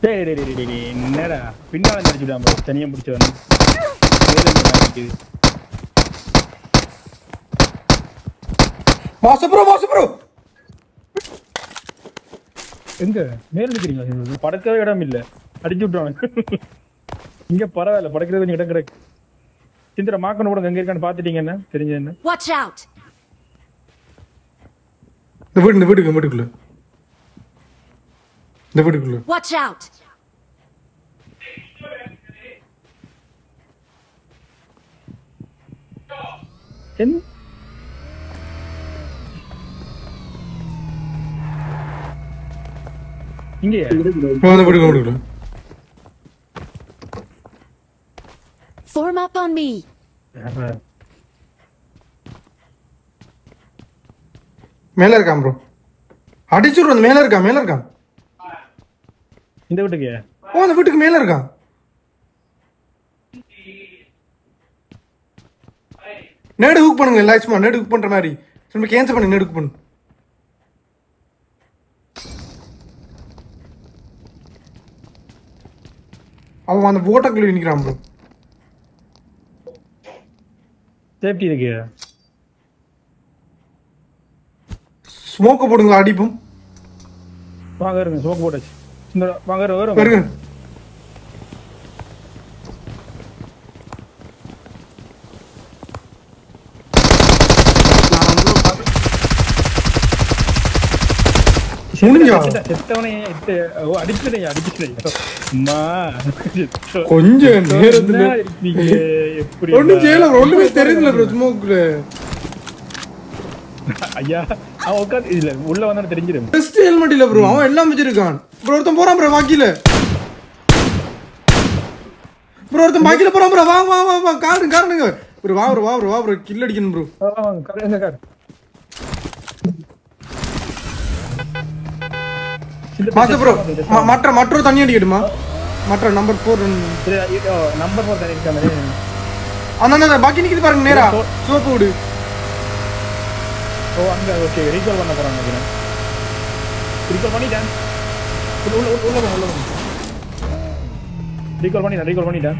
டேய் டேய் டேய் டேய், டேய் என்னடா பின்னால நடிச்சுட்டான் bro தனியா பிடிச்சவன் வேற என்ன நிக்குது மாசு ப்ரோ மாசு ப்ரோ எங்க மேல நிக்கிறீங்க படக்கவே இடம் இல்ல அடிச்சு விட்டுருவாங்க இங்க பரவாயில்ல படக்கிறது கொஞ்சம் இடம் கிடக்கு சிந்திர மாக்கணும் கூட எங்க இருக்கான்னு பாத்துட்டீங்க என்ன தெரிஞ்ச என்ன Watch out! இந்த வீடு இந்த வீட்டுக்கு இந்த வீட்டுக்குள்ள இந்த வீட்டுக்குள்ள Watch out! என்ன இங்கேயா இந்த வீட்டுக்குள்ள வீட்டுக்குள்ள Form up on me! மேல இருக்கான் ப்ரோ அடிச்சுடுறது மேல இருக்கான் மேல இருக்கான் இந்த வீட்டுக்கு ஓ அந்த வீட்டுக்கு மேல இருக்கான் நேடு ஹூக் பண்ணுங்க லாக்ஸ்மா நேடு ஹூக் பண்ற மாதிரி திரும்ப கேன்சல் பண்ணு நேடு ஹூக் பண்ணு அவன் அந்த ஓட்டக்குள்ள நிக்கிறான் ப்ரோ சேஃப்டி இருக்கு ஸ்மோக்க போடுங்க அடிப்பும் வாங்க இருங்க சோக்கு போட்டாச்சு இந்த வாங்க இருங்க, வரும் வருங்க முடிஞ்சா? செத்தவனை இட்டு- ஓ, அடிச்சிட்டேன், அடிச்சிட்டேன். அம்மா. கொஞ்ச நேரத்துல என்ன இருக்கீங்க? எப்படி ஒண்ணும் செய்யல bro. ஒண்ணுமே ஐயா, தெரியல ப்ரோ ஸ்மோக்ல ஐயா அவன் உட்காந்து இல்ல உள்ள வந்தா தெரிஞ்சிடும் பெஸ்ட் ஹெல்மெட் இல்ல ப்ரோ அவன் எல்லாம் வச்சிருக்கான் ப்ரோ ஒருத்தன் போறான் ப்ரோ வாக்கில ப்ரோ ஒருத்தன் பாக்கில போறான் ப்ரோ வா வா வா வா காரு காருங்க ப்ரோ வா ப்ரோ வா ப்ரோ வா ப்ரோ கில் அடிக்கணும் ப்ரோ ஆ, ஆ, கார், எங்க கார்? இந்த மாத்த ப்ரோ இந்த மற்ற மற்றொரு தண்ணி அடிக்கட்டுமா மற்ற நம்பர் ஃபோர் இது, இது, ஓ, நம்பர் போர் தண்ணி இருக்காமே. அந்த அந்த பாக்கி நிக்குது பாருங்க நேரா சோப்பு விடு ஓ அங்க ஓகே ரீகால் பண்ண போறாங்க நினைக்கிறேன் ரீகால் பண்ணிட்டேன் உள்ள உள்ள உள்ள உள்ள உள்ள ரீகால் பண்ணிட்டேன் ரீகால் பண்ணிட்டேன்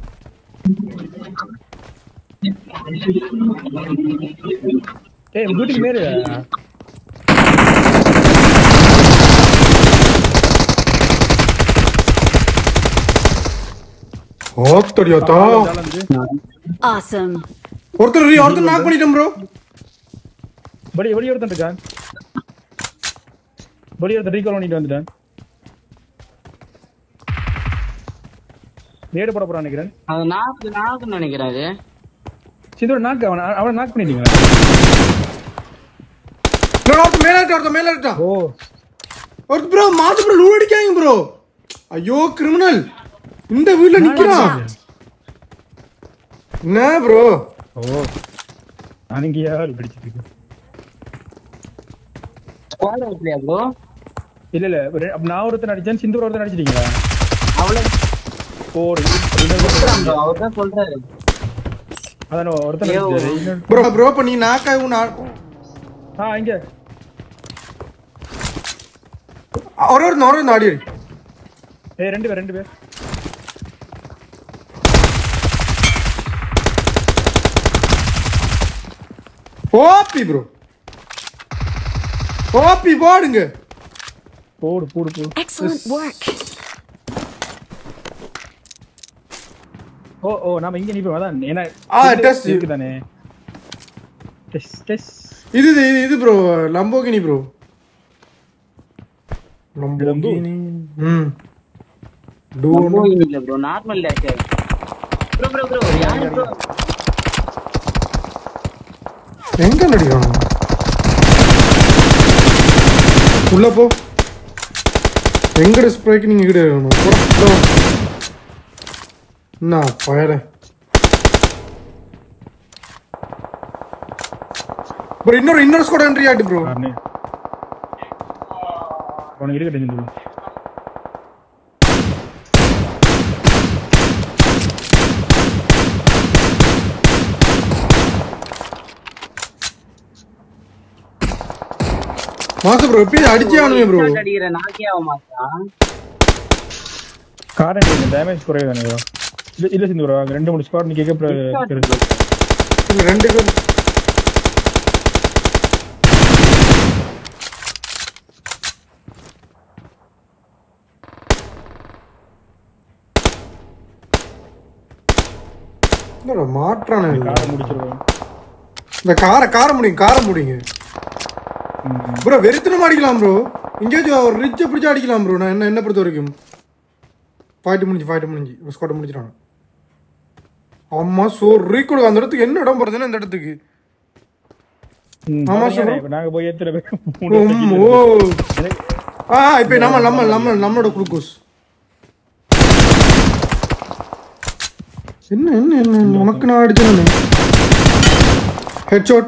ஏய் வீட்டுக்கு மேல ஓத்தடியாத்தா Awesome! ஒருத்தர் re- ஒருத்தர் நாக் பண்ணிட்டேன் ப்ரோ படி படி ஒருத்தன் இருக்கான் படி ஒருத்தன் ரீகால் பண்ணிட்டு வந்துட்டேன் நேடு போட போறான் நினைக்கிறேன் அது நாக்கு நாக்குன்னு நினைக்கிறேன் அது சிந்தோட நாக்கு அவன் அவனை நாக் பண்ணிட்டீங்க ஒருத்தர் மேல இருக்கா ஒருத்தர் மேல இருக்கா ஓ ஒருத்தர் ப்ரோ மாத்து ப்ரோ லூ அடிக்காங்க ப்ரோ ஐயோ கிரிமினல் இந்த வீட்ல நிக்கிறான் என்ன ப்ரோ ஓ நான் இங்க யார் பிடிச்சிட்டு இருக்கேன் ஸ்குவாட் இல்லையா ப்ரோ இல்ல இல்ல ஒரு- அப்ப நான் ஒருத்தன் அடிச்சேன் சிந்தூர் ஒருத்தன் அடிச்சிட்டீங்களா அவ்வளவு ஓ ரெண்டு- ரெண்டு- ப்ரோ அவர் தான் சொல்றாரு அதான் ஒருத்தன் ஐயோ. அடிச்சாரு. இன்னொரு- ப்ரோ ப்ரோ பண்ணி நாக்காய் உன் ஆ இங்க ஒரே ஒரு ஒரே ஒரு ஆடி அடி ஏய் ரெண்டு பேர் ரெண்டு பேர் ஓபி ப்ரோ ஓபி போடுங்க போடு போடு போடு Excellent work! ஓ ஓ நாம இங்க நிப்போம் அதான் ஏன்னா ஆ, test. இருக்குதானே டெஸ்ட் டெஸ்ட் இது இது இது- இது ப்ரோ லம்போகினி ப்ரோ லம்போகினி ம் டூ இல்ல bro normal lag bro bro bro யாரு ப்ரோ எங்க நடிக்கணும் உள்ள போ எங்கட ஸ்ப்ரேக்கு நீங்க கிட்ட இருக்கணும் போ, போ. என்ன பயல ப்ரோ இன்னொரு இன்னொரு ஸ்குவாட் என்ட்ரி ஆட்டு ப்ரோ காரணே உனக்கு இருக்கட்டும் சிந்து மாச ப்ரோ எப்படி அடிச்சே ஆகணுமே ப்ரோ அடிக்கிற நாக்கே ஆக மாட்டான் காரணம் டேமேஜ் குறைவு தானே bro. இல்ல இல்ல சிந்து bro, அங்க ரெண்டு மூணு ஸ்குவாட் நீ கேட்க இங்க ரெண்டு பேர் என்னடா மாற்றானே இல்ல. காரை முடிச்சிருவோம் இந்த காரை காரை முடிங்க காரை முடிங்க ப்ரோ வெறித்தனம் அடிக்கலாம் ப்ரோ எங்கேயாச்சும் ஒரு ரிச்சை பிடிச்சி அடிக்கலாம் ப்ரோ நான் என்ன என்ன பொறுத்த வரைக்கும் ஃபைட்டு முடிஞ்சு ஃபைட்டு முடிஞ்சு ஒரு ஸ்குவாட் முடிச்சிட்டாங்க ஆமா சோ ரீகோடு அந்த இடத்துக்கு என்ன இடம் போறதுன்னா இந்த இடத்துக்கு ஆமா, sir. இப்ப நாங்க போய் ஏத்துற ஓ ஆ இப்போ நம்ம நம்ம நம்ம நம்மளோட குளுக்கோஸ் என்ன என்ன என்ன என்ன? உனக்கு நான் அடிச்சேன் ஹெட் ஷாட்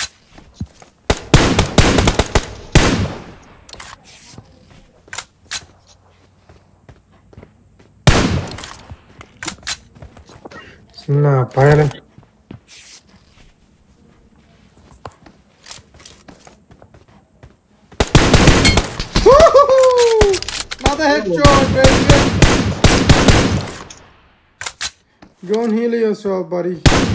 சின்ன பயல Another headshot, baby. Go and heal yourself, buddy.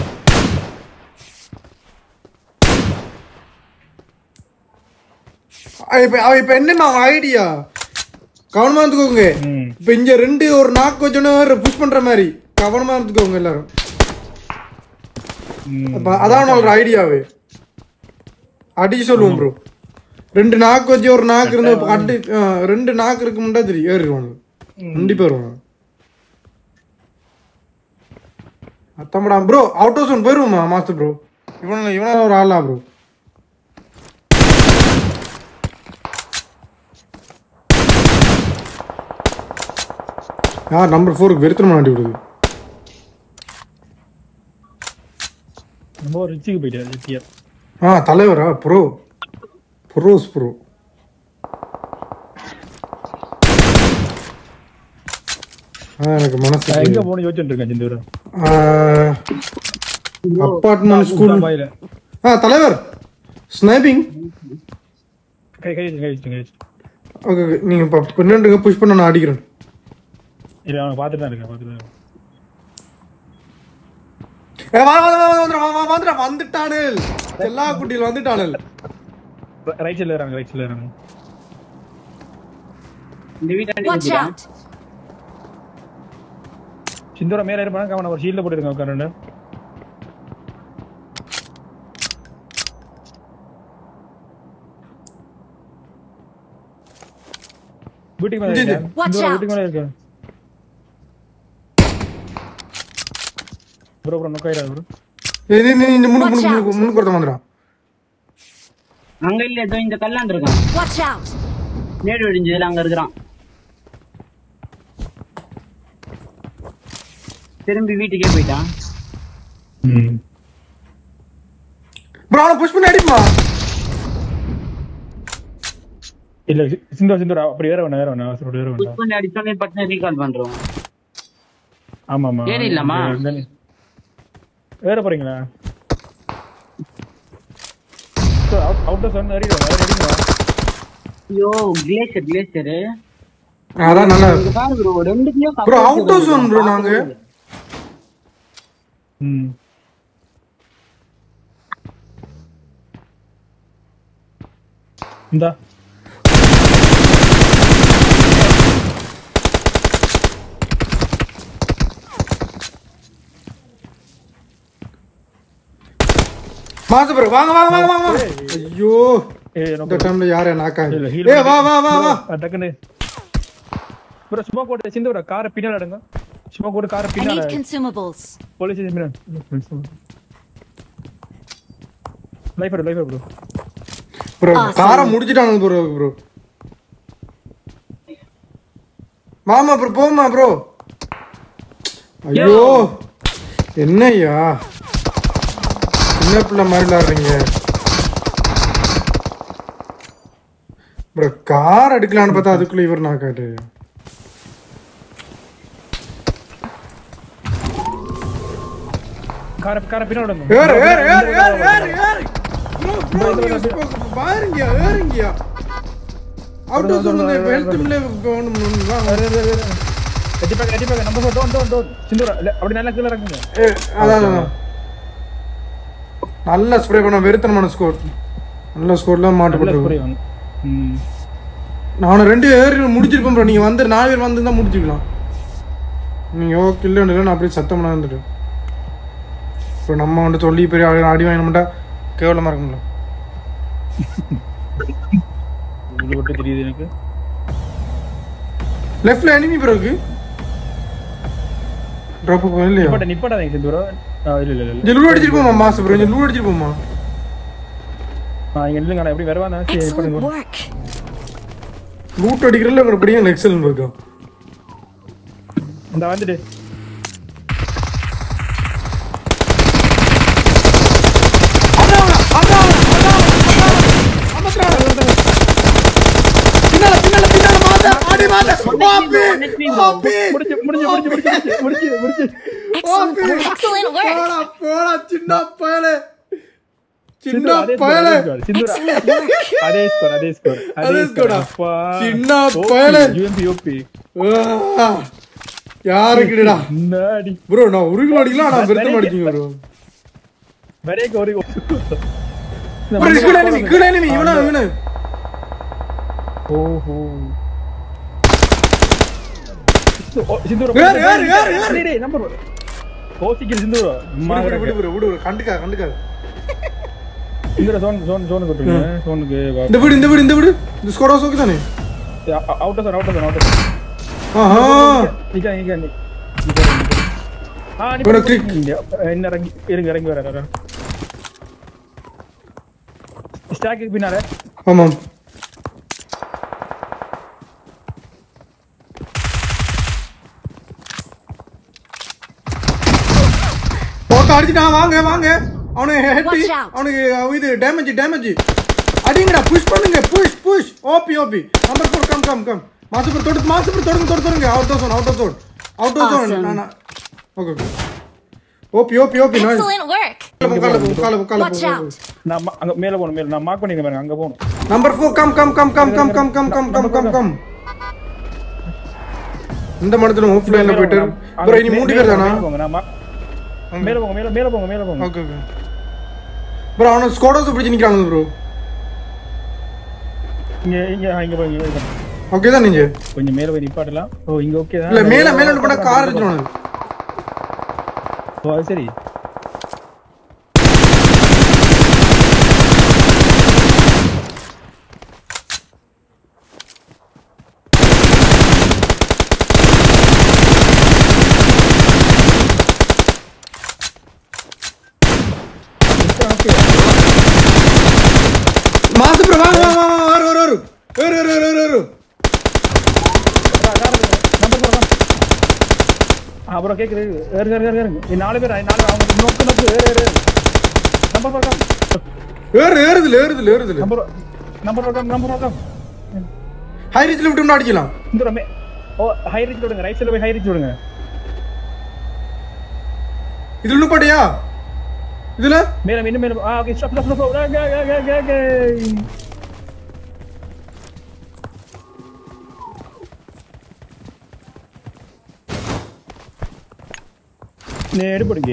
இப்ப அவ இப்ப என்ன ஐடியா கவனமா இருந்துக்கோங்க ம். இப்ப இங்க ரெண்டு ஒரு நாக்கு வச்சோன்னு புஷ் பண்ற மாதிரி கவனமா இருந்துக்கோங்க எல்லாரும் அப்ப அதான் ஒரு ஐடியாவே அடிக்க சொல்லுவோம் ப்ரோ ரெண்டு நாக்கு வச்சு ஒரு நாக்கு இருந்து இப்ப அடி ஆ, ரெண்டு நாக்கு இருக்கு முண்டா தெரியும் ஏறிடுவாங்க கண்டிப்பா வருவாங்க அத்தம்படா ப்ரோ அவுட் ஹவுஸ் ஒன் போயிருவோமா மாஸ்டர் ப்ரோ இவன இவன ஒரு ஆளா ப்ரோ யார் நம்பர் ஃபோருக்கு வெறுத்தனம் மாட்டி விடுது ரொம்ப ரிச்சுக்கு போயிட்டாரு ரிச்சியா ஆ தலைவரா ப்ரோ ப்ரோஸ் ப்ரோ ஆ எனக்கு மனசு நான் எங்க போகணும் யோசிச்சுட்டு இருக்கேன் சிந்து bro. அப்பார்ட்மெண்ட் ஸ்கூல் பாயில ஆ தலைவர் ஸ்னைப்பிங் கை கை வச்சு, கை வச்சு கை வச்சு ஓகே ஓகே நீங்கள் இப்போ பின்னாண்டுங்க புஷ் பண்ண நான் அடிக்கிறேன் இல்ல அவனை பார்த்துட்டு தான் இருக்கேன் பார்த்துட்டு தான் இருக்கேன். ஏ, வா வா வா வந்துடா வா வா வந்துடா வந்துட்டானேல் எல்லா குட்டியில் வந்துட்டானேல் ர- ரைட் சைடுல இருக்காங்க ரைட் சைடுல இருக்காங்க இந்த வீட்டாண்டி Watch வந்துடா. out! சிந்தூர மேல இருப்பாங்க அவனை ஒரு ஷீல்ட்ல போட்டுருங்க உட்காந்து வீட்டுக்கு மேல இது, இது. இருக்கேன் Watch சிந்தூர out. வீட்டுக்கு மேல இருக்கேன் ப்ரோ ப்ரோ நோக்காயிரா ப்ரோ இது இந்த இந்த முன்னு Watch முன்னு out. முன்னு முன்னு கொடுத்த வந்துடா அங்க இல்ல ஏதோ இந்த கல்லாண்டு இருக்கான் Watch out! நேடு வெடிஞ்சதுல அங்க இருக்கிறான் திரும்பி வீட்டுக்கே போயிட்டான் ம் ப்ரோ அவனை புஷ் பண்ணி அடிப்பா இல்ல சி- சிந்தூர சிந்தூர அப்படி வேற வேணா வேற வேணா அவசரம் வேற வேணா புஷ் பண்ணி அடிச்சோடனே பட்டுன்னு ரீகால் பண்றோம் ஆமா ஆமா ஏறிடலாமா? இங்க- ஏற போறீங்களா அவுட் ஆஃப் சொன்ன ஏறிடுவா ஏறிடுவா ஐயோ கிளேஷர் கிளேஷரு அதான் நல்லா இங்க பாரு ப்ரோ ரெண்டுக்குலயும் bro out house one bro நாங்க ம் இந்தா மாசு ப்ரோ வாங்க வாங்க வாங்க வாங்க வாங்க. ஐயோ ஏய் இந்த எனக்கு டைம்ல யாரே நாக்கா இல்ல ஏ வா வா வா வா டக்குன்னு ப்ரோ சும்மா போட்டு சிந்து ப்ரோ காரை பின்னால எடுங்க சும்மா போட்டு காரை I பின்னால need consumables. Police station life life bro bro Awesome. காரை முடிச்சிட்டாங்க ப்ரோ ப்ரோ வாமா ப்ரோ போமா ப்ரோ ஐயோ என்னய்யா சின்ன பிள்ளை மாதிரி விளாடுறீங்க ப்ரோ கார் எடுக்கலான்னு பார்த்தா அதுக்குள்ள இவர் நான் காட்டு காரை காரை பின்னால எடுங்க ஏறு ஏறு ஏறு ஏறு ஏறு ஏறு ப்ரோ ப்ரோ நீங்க பாருங்கயா ஏறுங்கயா அவுட் ஹவுஸ் வந்து ஹெல்த் மில்லே போகணும் எட்டி பாக்க எட்டி பாக்க நம்பர் ஃபோர் டோன் டோன் டோன் சிந்தூரா இல்ல அப்படி நல்லா கீழே இறங்குங்க ஏ, அதான் அதான். நல்ல ஸ்ப்ரே பண்ண வெறுத்தனமான ஸ்கோர் நல்ல ஸ்கோர்லாம் மாட்டு நல்ல போட்டுருக்கோம் ஸ்ப்ரே வாங்க ம் நான் ரெண்டு பேர் முடிச்சிருப்பேன் ப்ரோ நீங்க வந்து நாலு பேர் வந்து தான் முடிச்சுக்கலாம் நீங்க ஓகே இல்லை நான் அப்படியே சத்தம் பண்ண வந்துட்டு இப்போ நம்ம வந்து சொல்லி பெரிய ஆளு அடி வாங்க மாட்டா கேவலமா இருக்கும்ல இது மட்டும் தெரியுது எனக்கு லெஃப்ட்ல எனிமி ப்ரோ இருக்கு ட்ராப் போகும் இல்லையா நிப்பாட்ட நிப்பாட்டாதீங்க சிந்தூரா ஆ, இல்ல இல்ல இல்ல இங்க லூ அடிச்சிட்டு போமா மாசு ப்ரோ இங்க லூ அடிச்சிட்டு போமா ஆ இங்க இல்லைங்க நான் எப்படி வருவானா சரி Excellent நிப்பாட்டுங்க work. லூட் அடிக்கிறதுல உங்களுக்கு படியும் எக்ஸல் இருக்கும் இந்த வந்துட்டு அதான் அதான் அதான் அமத்ரா பின்னால பின்னால பின்னால மாத்த அடி மாத்த பாப்பி பாப்பி முடிச்சு முடிச்சு முடிச்சு முடிச்சு முடிச்சு முடிச்சு Excellent, excellent work. போடா போடா சின்ன பயலே சின்ன சிந்தூரா, அதே பயலே score, சிந்தூரா Excellent work. அதே ஸ்கோர் அதே ஸ்கோர் அதே score ஆ? அப்பா சின்ன பயலே. யூஎம்பி யூபி ஆ, யாருக்குடா முன்னாடி ப்ரோ நான் உருகில் அடிக்கலாம் நான் விருத்தம் அடிச்சிங்க ப்ரோ வரைக்கும் ஒரு ப்ரோ கீழே enemy கீழே enemy இவனா இவனு ஓஹோ ஓ, சிந்தூரா ஏறு, ஏறு, ஏறு, ஏறு. டேய், டேய், நம்பர் ஓசிக்கல் சிந்தூரா அம்மா விடு விடு விடு விடு விடு கண்டுக்கா கண்டுக்கா சிந்தூரா ஜோன் ஜோன் ஜோன் கொட்டுங்க ஜோனுக்கு இந்த வீடு இந்த வீடு இந்த வீடு இந்த ஸ்கோடா சோக்கு தானே out of out of out of ஆஹா நிக்க நிக்க நிக்க ஆ நீ இவனை போய் click. இங்க, என்ன இறங்கி இருங்க இறங்கி வர ஸ்டாக்கு பின்னால ஆமாம் போட்டு அடிச்சிட்டான் வாங்க வாங்க அவனுக்கு ஹெட் Watch out. அவனுக்கு இது டேமேஜ் டேமேஜ் அடிங்கடா புஷ் பண்ணுங்க push push OP OP number four come come come மாசுபுர் தொடு மாசுபுர் தொடுங்க தொடு தொடுங்க out of zone out of zone out of Awesome. Zone okay okay OP OP OP நான் Excellent work. கால போ கால போ கால Watch போ out. நான் மா- அங்க மேல போகணும் மேல நான் மார்க் பண்ணிருக்கேன் பாருங்க அங்க போகணும் number four come come come come come come come come come come come இந்த மடத்துல ஆஃப் லைன்ல போயிட்டு அங்க ப்ரோ இனி மே- மூடி மேல பேர் தானா போங்க, நான் mark- மேல போங்க மேல மேல போங்க மேல போங்க ஓகே ஓகே ப்ரோ அவன ஸ்கோடோஸ் பிடிச்சி நிக்கிறாங்க ப்ரோ இங்க இங்க ஆ, இங்க போங்க இங்க போங்க. ஓகே தான் நீங்க கொஞ்சம் மேல போய் நிப்பாட்டலாம் ஓ இங்க ஓகே தான் இல்ல மேல மேல இருந்து போனா கார் அடிச்சிடும் ஓ அது சரி மாசு ப்ரோ வாங்க வாங்க வாங்க வரு வரு வரு வரு வரு வரு வரு வரு நம்பர் போறோம் அப்புறம் கேக்குது ஏறு ஏறு ஏறு ஏறுங்க நீ நாலு பேர் நாலு அவங்க நோக்கு நோக்கு ஏறு ஏறு நம்பர் போறோம் ஏறு ஏறுதுல ஏறுதுல ஏறுதுல நம்பர் நம்பர் போறோம் நம்பர் போறோம் ஹை ரீச்ல விட்டு அடிக்கலாம் இந்த ரமே ஓ ஹை ரீச் விடுங்க ரைட் சைடுல போய் ஹை ரீச் விடுங்க இதுல இன்னும் பாட்டியா இதுல மேல இன்னும் மேல ஆ ஓகே ஸ்டாப் ஸ்டாப் ஸ்டாப் கே கே கே கே கே நேடு போடுங்க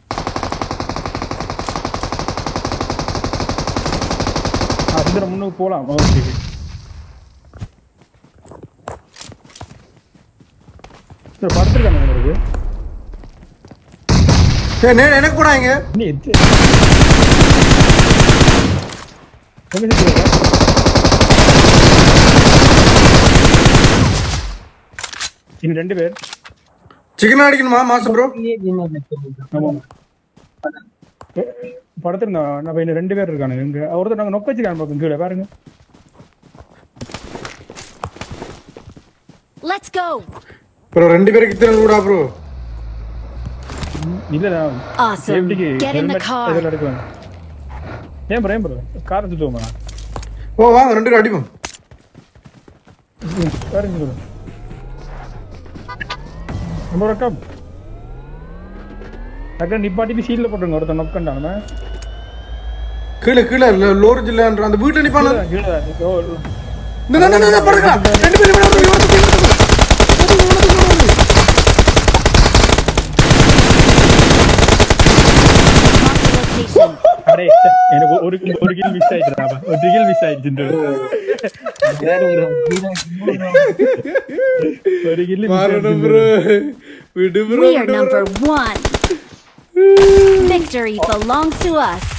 ஆ இந்த முன்னுக்கு போலாம் ஓகே சார் படுத்துருக்காங்க உங்களுக்கு ஏய், நே- எனக்கு போடாங்க நீ எது எங்க சுத்தி வர? இங்க ரெண்டு பேர் சிக்கன் அடிக்கணுமா மாசு ப்ரோ ஆமா படத்துல நம்ம இன்னும் ரெண்டு பேர் இருக்கானுங்க இங்க ஒருத்தர் நாங்க நொக்க வச்சுக்கான பக்கம் கீழே பாருங்க Let's go. ப்ரோ ரெண்டு பேருக்கு இத்தனை கூடா ப்ரோ இல்ல நான் Awesome. சேஃப்டிக்கு Get in the helmet car. இதெல்லாம் எடுக்குவேன் ஏன் ப்ரோ ஏன் ப்ரோ காரை சுத்துவோமா ஓ வாங்க ரெண்டு பேரும் அடிப்போம் பாருங்க ப்ரோ நம்ம ரக்கம் அக்கா நிப்பாட்டி சீல்ல போட்டுருங்க ஒருத்தன் நொக்கண்டான கீழே கீழே லோர் ஜில்லான்ற அந்த வீட்டுல நிப்பான கீழே தான். ஓ, இந்த இந்த, இந்த, இந்த, பாருங்க ரெண்டு பேரும் இவனை வந்து, இவனை வந்து, இவனை வந்து. இவனை வந்து, இவனை வந்து. ஒரு kill- ஒரு கில் மிஸ் ஆயிடுறா ஒரு கில் மிஸ் ஆயிடுச்சு ஒரு கில் மாறணும் ப்ரோ விடு bro We are number one. Victory belongs to us.